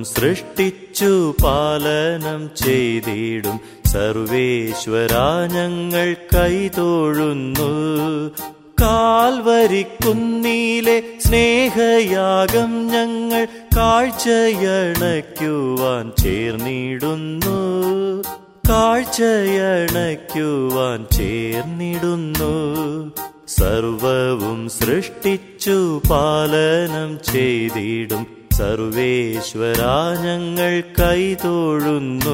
സൃഷ്ടിച്ചു പാലനം ചെയ്തിടും സർവേശ്വരാ ഞങ്ങൾ കൈതൊഴുന്നു കാൽവരിക്കുന്നിലെ സ്നേഹയാഗം ഞങ്ങൾ കാഴ്ചയണയ്ക്കുവാൻ ചേർന്നിടുന്നു കാഴ്ചയണയ്ക്കുവാൻ ചേർന്നിടുന്നു സർവവും സൃഷ്ടിച്ചു പാലനം ചെയ്തിടും സർവേശ്വരാ ഞങ്ങൾ കൈതൊഴുന്നു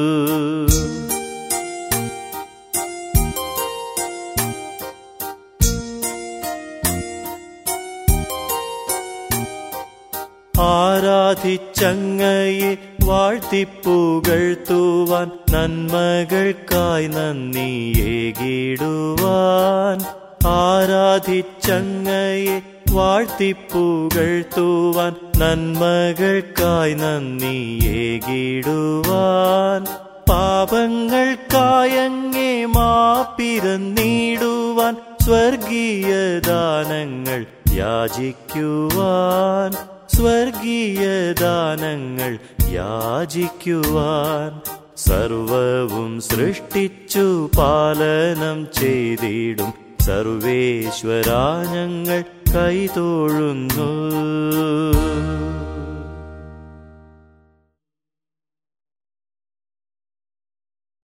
ആരാധിച്ചങ്ങയെ വാഴ്ത്തിപ്പുകഴ്ത്തുവാൻ നന്മകൾക്കായി നന്ദിയേകിടുവാൻ ആരാധിച്ചങ്ങയെ വാഴ്ത്തിപ്പുകഴ്ത്തുവാൻ നന്മകൾക്കായി നന്ദിയേകിടുവാൻ പാപങ്ങൾക്കായങ്ങേ മാപ്പിരന്നിടുവാൻ സ്വർഗീയ ദാനങ്ങൾ യാചിക്കുവാൻ സ്വർഗീയ ദാനങ്ങൾ യാചിക്കുവാൻ സർവവും സൃഷ്ടിച്ചു പാലനം ചെയ്തിടും സർവേശ്വരാ ഞങ്ങൾ കൈതൊഴുന്നു